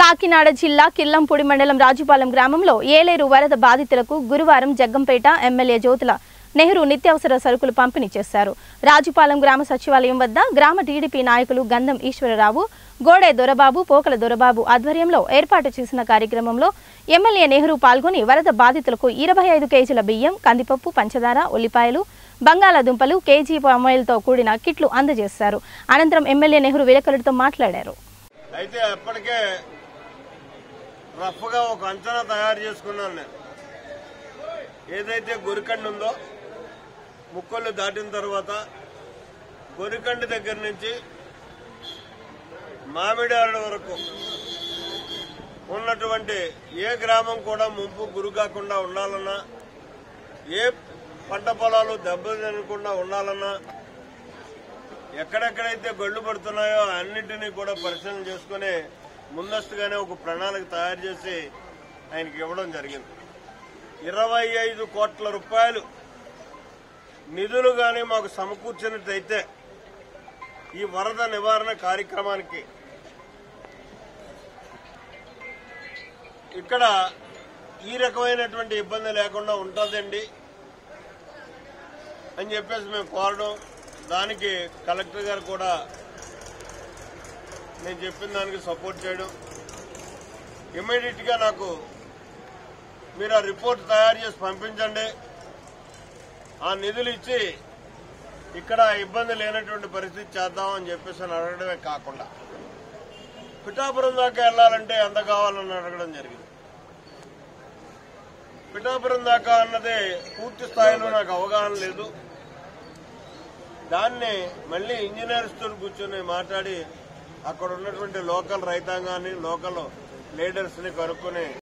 కాకినాడ జిల్లా కిల్లంపూడి మండలం రాజుపాలెం గ్రామంలో ఏలేరు వరద బాధితులకు గురువారం జగ్గంపేట ఎమ్మెల్యే జ్యోతుల నెహ్రూ నిత్యావసర సరుకులు పంపిణీ చేశారు రాజుపాలెం గ్రామ సచివాలయం వద్ద గ్రామ టీడీపీ నాయకులు గంధం ఈశ్వరరావు గోడే దొరబాబు పోకల దొరబాబు ఆధ్వర్యంలో ఏర్పాటు చేసిన కార్యక్రమంలో ఎమ్మెల్యే నెహ్రూ పాల్గొని వరద బాధితులకు ఇరవై ఐదు కేజీల బియ్యం కందిపప్పు పంచదార ఉల్లిపాయలు బంగాళాదుంపలు కేజీ పామాయిల్తో కూడిన కిట్లు అందజేశారు అనంతరం ఎమ్మెల్యే నెహ్రూ విలేకరులతో మాట్లాడారు అయితే అప్పటికే రఫ్గా ఒక అంచనా తయారు చేసుకున్నాను నేను ఏదైతే గొరికండి ఉందో ముక్కళ్ళు దాటిన తర్వాత గొరికండి దగ్గర నుంచి మామిడాడు వరకు ఉన్నటువంటి ఏ గ్రామం కూడా ముంపు గురి కాకుండా ఉండాలన్నా ఏ పంట పొలాలు దెబ్బతినకుండా ఉండాలన్నా ఎక్కడెక్కడైతే గొడ్లు పడుతున్నాయో అన్నింటినీ కూడా పరిశీలన చేసుకుని ముందస్తుగానే ఒక ప్రణాళిక తయారు చేసి ఆయనకి ఇవ్వడం జరిగింది ఇరవై ఐదు కోట్ల రూపాయలు నిధులు కానీ మాకు సమకూర్చినట్టయితే ఈ వరద నివారణ కార్యక్రమానికి ఇక్కడ ఈ రకమైనటువంటి ఇబ్బంది లేకుండా ఉంటుందండి అని చెప్పేసి మేము కోరడం దానికి కలెక్టర్ గారు కూడా నేను చెప్పిన దానికి సపోర్ట్ చేయడం ఇమ్మీడియట్ గా నాకు మీరు ఆ రిపోర్ట్ తయారు చేసి పంపించండి ఆ నిధులు ఇచ్చి ఇక్కడ ఇబ్బంది లేనటువంటి పరిస్థితి చేద్దామని చెప్పేసి అని అడగడమే కాకుండా పిఠాపురం దాకా వెళ్ళాలంటే ఎంత కావాలని అడగడం జరిగింది పిఠాపురం దాకా అన్నది పూర్తి స్థాయిలో నాకు అవగాహన లేదు దాన్ని మళ్ళీ ఇంజనీర్స్ తో కూర్చొని మాట్లాడి అక్కడ ఉన్నటువంటి లోకల్ రైతాంగాన్ని లోకల్ లీడర్స్ ని కనుక్కొని